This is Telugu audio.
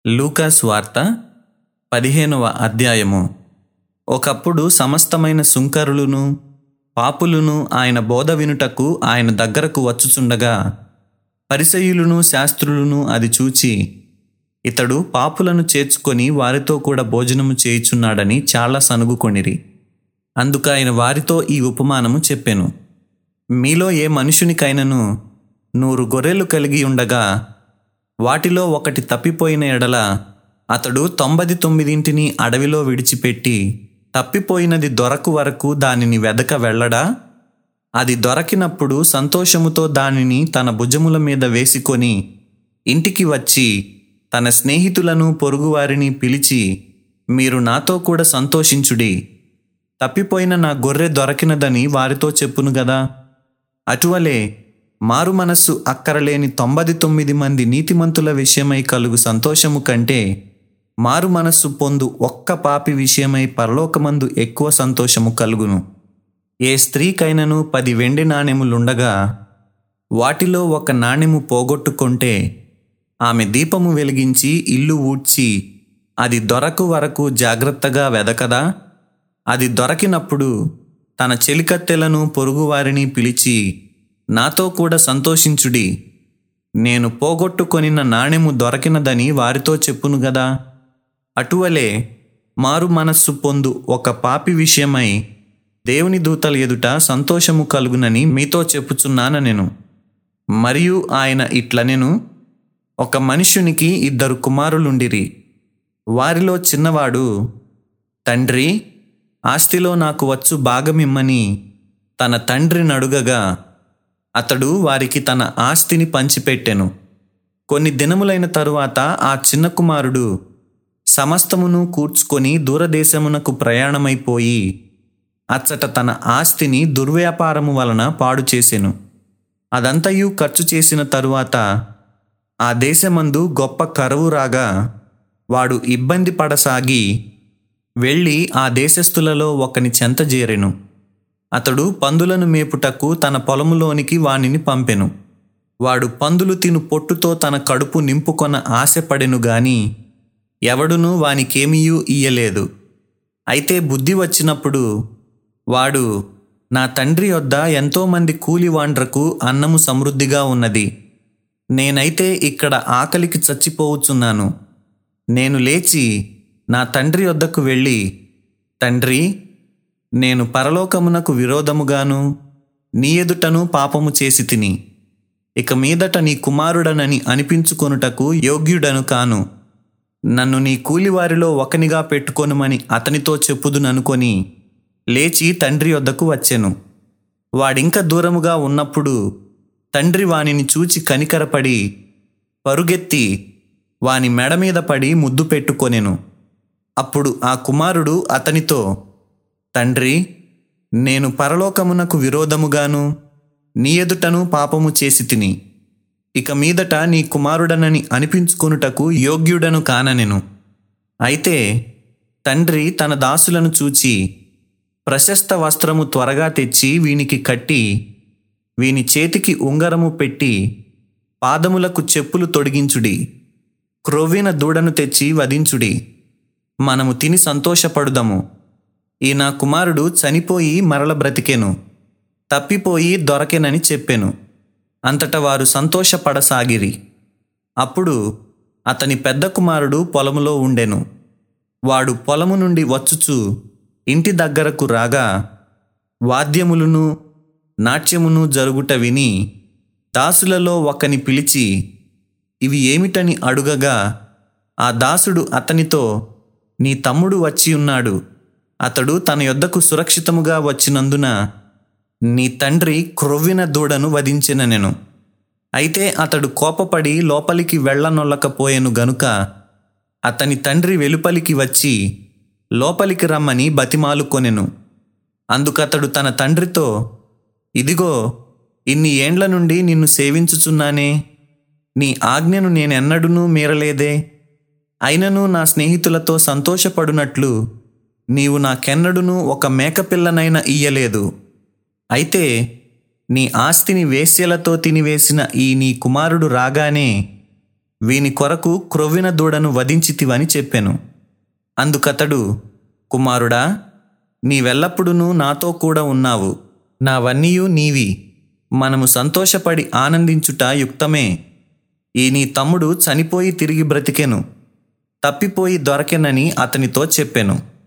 లూకాస్ వార్త పదిహేనవ అధ్యాయము ఒకప్పుడు సమస్తమైన సుంకరులను పాపులను ఆయన బోధ వినుటకు ఆయన దగ్గరకు వచ్చుచుండగా పరిసయులను శాస్త్రులను అది చూచి ఇతడు పాపులను చేర్చుకొని వారితో కూడా భోజనము చేయుచున్నాడని చాలా సనుగుకొనిరి అందుకు ఆయన వారితో ఈ ఉపమానము చెప్పెను మీలో ఏ మనుషునికైనను నూరు గొర్రెలు కలిగి ఉండగా వాటిలో ఒకటి తప్పిపోయిన ఎడల అతడు తొంభది తొమ్మిదింటిని అడవిలో విడిచిపెట్టి తప్పిపోయినది దొరకు వరకు దానిని వెదక వెళ్ళడా అది దొరకినప్పుడు సంతోషముతో దానిని తన భుజముల మీద వేసుకొని ఇంటికి వచ్చి తన స్నేహితులను పొరుగువారిని పిలిచి మీరు నాతో కూడా సంతోషించుడి తప్పిపోయిన నా గొర్రె దొరకినదని వారితో చెప్పును గదా అటువలే మారు మనస్సు అక్కరలేని తొంభది తొమ్మిది మంది నీతిమంతుల విషయమై కలుగు సంతోషము కంటే మారు మనస్సు పొందు ఒక్క పాపి విషయమై పరలోకమందు ఎక్కువ సంతోషము కలుగును ఏ స్త్రీకైనను పది వెండి నాణెములుండగా వాటిలో ఒక నాణెము పోగొట్టుకుంటే ఆమె దీపము వెలిగించి ఇల్లు ఊడ్చి అది దొరకు వరకు జాగ్రత్తగా వెదకదా అది దొరకినప్పుడు తన చెలికత్తెలను పొరుగువారిని పిలిచి నాతో కూడా సంతోషించుడి నేను పోగొట్టుకొనిన నాణెము దొరకినదని వారితో చెప్పును గదా అటువలే మారు మనస్సు పొందు ఒక పాపి విషయమై దేవుని దూతల ఎదుట సంతోషము కలుగునని మీతో చెప్పుచున్నాను నేను మరియు ఆయన ఇట్లనెను ఒక మనుష్యునికి ఇద్దరు కుమారులుండిరి వారిలో చిన్నవాడు తండ్రి ఆస్తిలో నాకు వచ్చు భాగమిమ్మని తన తండ్రిని అడుగగా అతడు వారికి తన ఆస్తిని పంచిపెట్టెను కొన్ని దినములైన తరువాత ఆ చిన్న కుమారుడు సమస్తమును కూర్చుకొని దూరదేశమునకు ప్రయాణమైపోయి అచ్చట తన ఆస్తిని దుర్వ్యాపారము వలన పాడు చేసెను అదంతయు ఖర్చు చేసిన తరువాత ఆ దేశమందు గొప్ప కరువు రాగా వాడు ఇబ్బంది పడసాగి వెళ్ళి ఆ దేశస్థులలో ఒకని చెంత చేరెను అతడు పందులను మేపుటకు తన పొలములోనికి వానిని పంపెను వాడు పందులు తిను పొట్టుతో తన కడుపు నింపుకొన ఆశపడెను గాని ఎవడునూ వానికేమీయూ ఇయ్యలేదు అయితే బుద్ధి వచ్చినప్పుడు వాడు నా తండ్రి వద్ద ఎంతోమంది కూలివాండ్రకు అన్నము సమృద్ధిగా ఉన్నది నేనైతే ఇక్కడ ఆకలికి చచ్చిపోవచ్చున్నాను నేను లేచి నా తండ్రి వద్దకు వెళ్ళి తండ్రి నేను పరలోకమునకు విరోధముగాను నీ ఎదుటను పాపము చేసి తిని ఇక మీదట నీ కుమారుడనని అనిపించుకొనుటకు యోగ్యుడను కాను నన్ను నీ కూలివారిలో ఒకనిగా పెట్టుకొనుమని అతనితో చెప్పుదుననుకొని లేచి తండ్రి వద్దకు వచ్చెను వాడింక దూరముగా ఉన్నప్పుడు తండ్రి వానిని చూచి కనికరపడి పరుగెత్తి వాని మెడ మీద పడి ముద్దు పెట్టుకొనెను అప్పుడు ఆ కుమారుడు అతనితో తండ్రి నేను పరలోకమునకు విరోధముగాను నీ ఎదుటను పాపము చేసి తిని ఇక మీదట నీ కుమారుడనని అనిపించుకొనుటకు యోగ్యుడను కాననెను అయితే తండ్రి తన దాసులను చూచి ప్రశస్త వస్త్రము త్వరగా తెచ్చి వీనికి కట్టి వీని చేతికి ఉంగరము పెట్టి పాదములకు చెప్పులు తొడిగించుడి క్రొవ్విన దూడను తెచ్చి వధించుడి మనము తిని సంతోషపడుదము ఈ నా కుమారుడు చనిపోయి మరల బ్రతికెను తప్పిపోయి దొరకెనని చెప్పెను అంతట వారు సంతోషపడసాగిరి అప్పుడు అతని పెద్ద కుమారుడు పొలములో ఉండెను వాడు పొలము నుండి వచ్చుచు ఇంటి దగ్గరకు రాగా వాద్యములను నాట్యమును జరుగుట విని దాసులలో ఒకని పిలిచి ఇవి ఏమిటని అడుగగా ఆ దాసుడు అతనితో నీ తమ్ముడు వచ్చి ఉన్నాడు అతడు తన యొద్దకు సురక్షితముగా వచ్చినందున నీ తండ్రి క్రొవ్విన దూడను వధించిన నేను అయితే అతడు కోపపడి లోపలికి వెళ్ళనొల్లకపోయెను గనుక అతని తండ్రి వెలుపలికి వచ్చి లోపలికి రమ్మని బతిమాలుకొనెను అందుకతడు తన తండ్రితో ఇదిగో ఇన్ని ఏండ్ల నుండి నిన్ను సేవించుచున్నానే నీ ఆజ్ఞను నేనెన్నడూనూ మీరలేదే అయినను నా స్నేహితులతో సంతోషపడునట్లు నీవు నాకెన్నడునూ ఒక మేకపిల్లనైన ఇయ్యలేదు అయితే నీ ఆస్తిని వేశ్యలతో తినివేసిన ఈ నీ కుమారుడు రాగానే వీని కొరకు క్రొవ్విన దూడను వధించితివని చెప్పెను అందుకతడు కుమారుడా నీవెల్లప్పుడూ నాతో కూడా ఉన్నావు నావన్నీయు నీవి మనము సంతోషపడి ఆనందించుట యుక్తమే ఈ నీ తమ్ముడు చనిపోయి తిరిగి బ్రతికెను తప్పిపోయి దొరకెనని అతనితో చెప్పెను